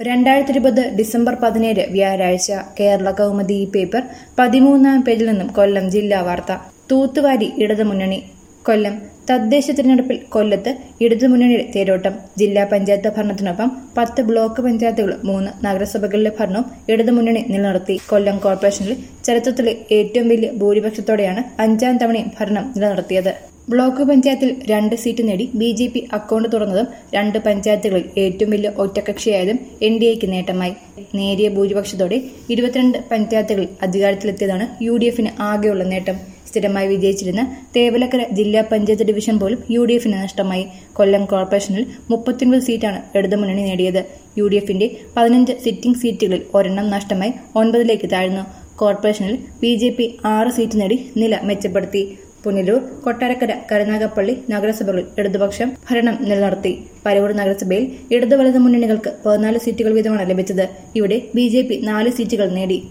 രണ്ടായിരത്തി ഇരുപത് ഡിസംബർ പതിനേഴ് വ്യാഴാഴ്ച കേരള കൗമുദി ഈ പേപ്പർ പതിമൂന്നാം പേജിൽ നിന്നും കൊല്ലം ജില്ലാ വാർത്ത തൂത്തുവാരി ഇടതുമുന്നണി കൊല്ലം തദ്ദേശ തിരഞ്ഞെടുപ്പിൽ കൊല്ലത്ത് ഇടതുമുന്നണിയുടെ തേരോട്ടം ജില്ലാ പഞ്ചായത്ത് ഭരണത്തിനൊപ്പം പത്ത് ബ്ലോക്ക് പഞ്ചായത്തുകളും മൂന്ന് നഗരസഭകളിലെ ഭരണവും ഇടതുമുന്നണി നിലനിർത്തി കൊല്ലം കോർപ്പറേഷനിൽ ചരിത്രത്തിലെ ഏറ്റവും വലിയ ഭൂരിപക്ഷത്തോടെയാണ് അഞ്ചാം തവണയും ഭരണം നിലനിർത്തിയത് ബ്ലോക്ക് പഞ്ചായത്തിൽ രണ്ട് സീറ്റ് നേടി ബി ജെ പി അക്കൗണ്ട് തുറന്നതും രണ്ട് പഞ്ചായത്തുകളിൽ ഏറ്റവും വലിയ ഒറ്റകക്ഷിയായതും എൻ ഡി എക്ക് നേട്ടമായി നേരിയ ഭൂരിപക്ഷത്തോടെ ഇരുപത്തിരണ്ട് പഞ്ചായത്തുകളിൽ അധികാരത്തിലെത്തിയതാണ് യു ഡി എഫിന് ആകെയുള്ള നേട്ടം സ്ഥിരമായി വിജയിച്ചിരുന്ന തേവലക്കര ജില്ലാ പഞ്ചായത്ത് ഡിവിഷൻ പോലും യു ഡി എഫിന് നഷ്ടമായി കൊല്ലം കോർപ്പറേഷനിൽ മുപ്പത്തിയൊൻപത് സീറ്റാണ് ഇടതുമുന്നണി നേടിയത് യു ഡി എഫിന്റെ പതിനഞ്ച് സിറ്റിംഗ് സീറ്റുകളിൽ ഒരെണ്ണം നഷ്ടമായി ഒൻപതിലേക്ക് താഴ്ന്നു കോർപ്പറേഷനിൽ ബി ജെ പി ആറ് സീറ്റ് നേടി നില മെച്ചപ്പെടുത്തി പുനലൂർ കൊട്ടാരക്കര കരുനാഗപ്പള്ളി നഗരസഭകളിൽ ഇടതുപക്ഷം ഭരണം നിലനിർത്തി പരവൂർ നഗരസഭയിൽ ഇടതു വലതു മുന്നണികൾക്ക് പതിനാല് സീറ്റുകൾ വീതമാണ് ലഭിച്ചത് ഇവിടെ ബി ജെ പി നാല് സീറ്റുകൾ നേടി